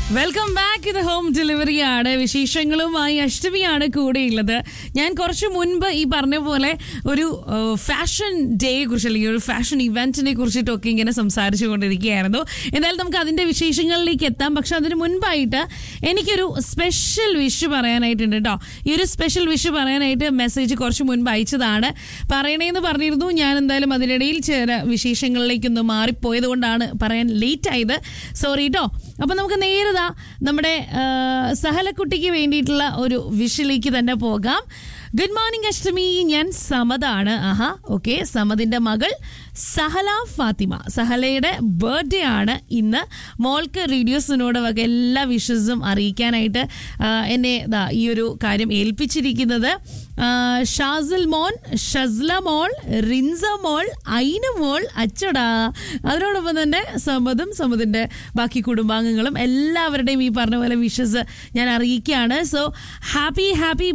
welcome back ഇത് home delivery ആണ് വിശേഷങ്ങളുമായി അഷ്ടമിയാണ് കൂടെയുള്ളത് ഞാൻ കുറച്ച് മുൻപ് ഈ പറഞ്ഞ പോലെ ഒരു ഫാഷൻ ഡേയെ കുറിച്ച് അല്ലെങ്കിൽ ഒരു ഫാഷൻ ഇവന്റിനെ കുറിച്ചിട്ടൊക്കെ ഇങ്ങനെ സംസാരിച്ചു കൊണ്ടിരിക്കുകയായിരുന്നു എന്തായാലും നമുക്ക് അതിന്റെ വിശേഷങ്ങളിലേക്ക് എത്താം പക്ഷെ അതിന് മുൻപായിട്ട് എനിക്കൊരു സ്പെഷ്യൽ വിഷ് പറയാനായിട്ടുണ്ട് കേട്ടോ ഈ ഒരു സ്പെഷ്യൽ വിഷ് പറയാനായിട്ട് മെസ്സേജ് കുറച്ച് മുൻപ് അയച്ചതാണ് പറയണേന്ന് പറഞ്ഞിരുന്നു ഞാൻ എന്തായാലും അതിനിടയിൽ ചില വിശേഷങ്ങളിലേക്കൊന്ന് മാറിപ്പോയത് കൊണ്ടാണ് പറയാൻ ലേറ്റ് ആയത് സോറി കേട്ടോ അപ്പൊ നമുക്ക് നേരിതാ നമ്മുടെ ആ, സഹലക്കുട്ടിക്ക് വേണ്ടിയിട്ടുള്ള ഒരു വിഷിലേക്ക് തന്നെ പോകാം ഗുഡ് മോർണിംഗ് അഷ്ടമി ഞാൻ സമതാണ് ആഹാ ഓക്കെ സമതിന്റെ മകൾ സഹല ഫാത്തിമ സഹലയുടെ ബർത്ത്ഡേ ആണ് ഇന്ന് മോൾക്ക് റേഡിയോസിനോട് വക എല്ലാ വിഷസും അറിയിക്കാനായിട്ട് ആ, എന്നെ ദാ ഈ ഒരു കാര്യം ഏൽപ്പിച്ചിരിക്കുന്നത് ആ, ഷാസിൽ മോൻ ഷസ്ല മോൾ റിൻസ മോൾ ഐന മോൾ അച്ചടാ അതിനോടൊപ്പം തന്നെ സമതും സമതിന്റെ ബാക്കി കുടുംബാംഗങ്ങളും എല്ലാവരുടെയും ഈ പറഞ്ഞ പോലെ വിഷസ് ഞാൻ അറിയിക്കുകയാണ് സോ ഹാപ്പി ഹാപ്പി